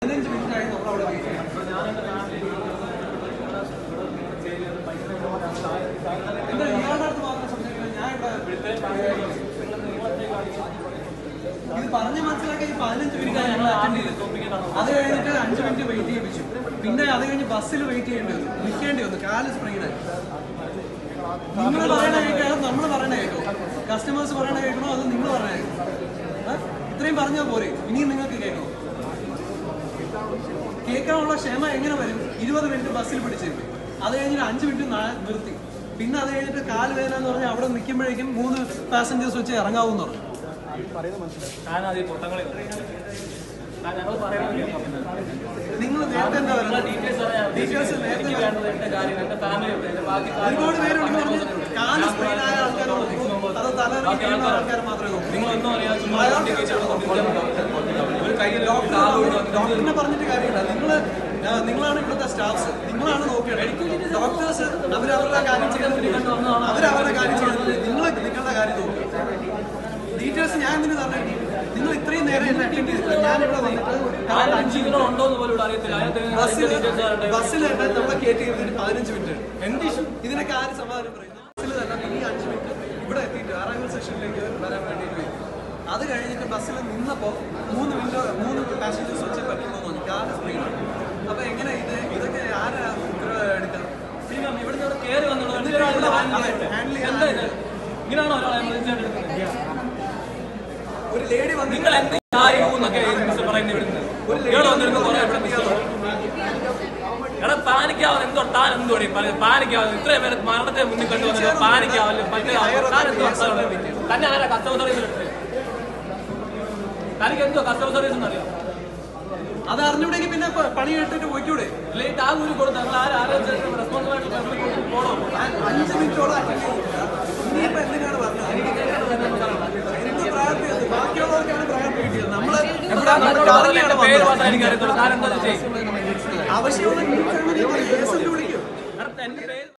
പതിനഞ്ച് മിനിറ്റ് ആയി നമ്മൾ അവിടെ വെയിറ്റ് ചെയ്യാം എന്താ ഇയാളുടെ അടുത്ത് മാത്രം സംസാരിക്കുന്നത് ഞാൻ ഇവിടെ ഇത് പറഞ്ഞ് മനസ്സിലാക്കി ഈ പതിനഞ്ച് മിനിറ്റ് ഞങ്ങൾ അറ്റൻഡ് ചെയ്തു അത് കഴിഞ്ഞിട്ട് അഞ്ച് മിനിറ്റ് വെയിറ്റ് ചെയ്യിപ്പിച്ചു പിന്നെ അത് കഴിഞ്ഞ് ബസ്സിൽ വെയിറ്റ് ചെയ്യേണ്ടി വന്നു നിൽക്കേണ്ടി വന്നു കാല് സ്പ്രെയിനായി നിങ്ങൾ പറയണ കേൾക്കാതെ നമ്മൾ പറയണ കേൾക്കും കസ്റ്റമേഴ്സ് പറയണ കേൾക്കണോ അത് നിങ്ങൾ പറയണ കേൾക്കും ഏ? ഇത്രയും പറഞ്ഞാൽ പോരെ ഇനിയും നിങ്ങൾക്ക് കേൾക്കണം കേൾക്കാനുള്ള ക്ഷമ എങ്ങനെ വരും ഇരുപത് മിനിറ്റ് ബസ്സിൽ പിടിച്ചിരുന്നു അത് കഴിഞ്ഞിട്ട് അഞ്ച് മിനിറ്റ് നാ- നിർത്തി പിന്നെ അത് കഴിഞ്ഞിട്ട് കാല് വേദന എന്ന് പറഞ്ഞാൽ അവിടെ നിൽക്കുമ്പോഴേക്കും മൂന്ന് പാസഞ്ചേഴ്സ് വെച്ച് ഇറങ്ങാവൂന്ന് പറഞ്ഞു ഞാനത് ഈ പൊട്ടങ്ങളെ ഞങ്ങൾ പറയുന്നത് കേൾക്കാം പിന്നെ. നിങ്ങൾ നേരത്തെ എന്താ പറയുന്നത് ഡീറ്റെയിൽസ് പറയാം. ഡീറ്റെയിൽസ് നേരത്തെ എനിക്ക് വേണ്ടത് എന്റെ കാര്യം എന്റെ ഫാമിലി ഉണ്ട് എന്റെ ബാക്കി ഒരുപാട് പേരുണ്ട് പറഞ്ഞ് കാല് സ്പ്രെയിൻ ആയ ആൾക്കാർ നോക്കും അത് തലയിറങ്ങി വീഴുന്ന ആൾക്കാർ മാത്രമേ നോക്കൂ നിങ്ങളൊന്നും അറിയാതെ ചുമ്മാ വണ്ടി കയറ്റി കൊണ്ടിരിക്കാൻ ഒരു കയ്യിൽ ഡോക്ടറിനെ പറഞ്ഞിട്ട് കാര്യമില്ല നിങ്ങൾ നിങ്ങളാണ് ഇവിടുത്തെ സ്റ്റാഫ്സ് നിങ്ങളാണ് നോക്കേണ്ടത് ഡോക്ടേഴ്സ് അവരവരുടെ കാര്യം ചെയ്യുന്നത് അവരവരുടെ കാര്യം ചെയ്യുന്നത് നിങ്ങൾ നിങ്ങളുടെ കാര്യം നോക്കുക ഡീറ്റെയിൽസ് ഞാൻ എന്തിനു പറഞ്ഞു നിങ്ങൾ ഇത്രയും നേരം എന്നെ അറ്റൻഡ് ചെയ്തില്ല ഞാനിവിടെ വന്നിട്ട് ആരും ജീവനോ ഉണ്ടോ എന്ന് പോലും ഇവിടെ അറിയത്തില്ല അതിനകത്ത് ബസ്സിൽ ഡീറ്റെയിൽസ് ആരുടെ ബസ്സിൽ തന്നെ നമ്മളെ കയറ്റി ഇരുന്നിട്ട് പതിനഞ്ച് മിനിറ്റ് എന്ത് ഇഷ്യൂ ഇതിനൊക്കെ ആര് സമാധാനം പറയുന്നു ബസ്സിൽ തന്നെ ഇനി അഞ്ച് മിനിറ്റ് ഇവിടെ എത്തിയിട്ട് ആറാം സെക്ഷനിലേക്ക് വരാൻ വേണ്ടിയിട്ട് വരും അത് കഴിഞ്ഞിട്ട് ബസ്സിൽ നിന്നപ്പോൾ മൂന്ന് വിൻഡോ മൂന്ന് പാസഞ്ചേഴ്സ് വെച്ച് പറ്റുള്ളൂ എന്ന് തോന്നി കാറ് സ്പ്രീനാണ് അപ്പൊ എങ്ങനെ ഇത് ഇതൊക്കെ ആരാ ഉത്തരവാദിത്തം എടുക്കാം പിന്നെ ഇവിടുന്ന് ഇവിടെ കയറി വന്നുള്ളൂ എന്തിനാണ് ഹാൻഡിൽ എന്താ ചെയ്യാൻ ഇത് ഇങ്ങനെയാണോ ഒരാളെ എമർജൻസി ആയിട്ട് എടുക്കുന്നത് ഒരു ലേഡി വന്ന് നിങ്ങൾ എന്ത് എന്നൊക്കെ മിസ് പറയുന്നത് ഇവിടുന്ന് ഇവിടെ വന്നിരുന്ന് കുറെ ഇവിടെ മിസ് എടാ പാനിക്കാവുന്ന എന്തോ താൻ എന്തോ പാനിക്കാവുന്ന ഇത്രയും പേര് മരണത്തെ മുന്നിൽ കണ്ടു വന്നത് പാനിക്കാവല്ലോ മറ്റേ താൻ എന്തോ തന്നെ ആരാ കസ്റ്റമർ സർവീസിൽ എടുത്തത് തനിക്ക് എന്തോ കസ്റ്റമർ സർവീസ് എന്നറിയാം അത് അറിഞ്ഞൂടെങ്കിൽ പിന്നെ പ- പണി എടുത്തിട്ട് പോയിക്കൂടെ ലേറ്റ് ആ കൂടി കൊടുത്ത് ഞങ്ങൾ ആരും ആരും റെസ്പോൺസിബിൾ ആയിട്ട് പോണോ ഞാൻ അഞ്ച് മിനിറ്റോളം അറ്റൻഡ് ചെയ്തില്ല ഇനിയിപ്പോ എന്തിനാണ് പറഞ്ഞത് എന്ത് പ്രായത്തിൽ ബാക്കിയുള്ളവർക്കാണ് പ്രായം കിട്ടിയത് നമ്മള് ഇവിടെ എന്റെ പേര് മാത്രമേ എനിക്കറിയത്തുള്ളൂ താൻ എന്താ ചെയ്യും ആവശ്യമുള്ള കേസ് വിളിക്കും എന്റെ പേര്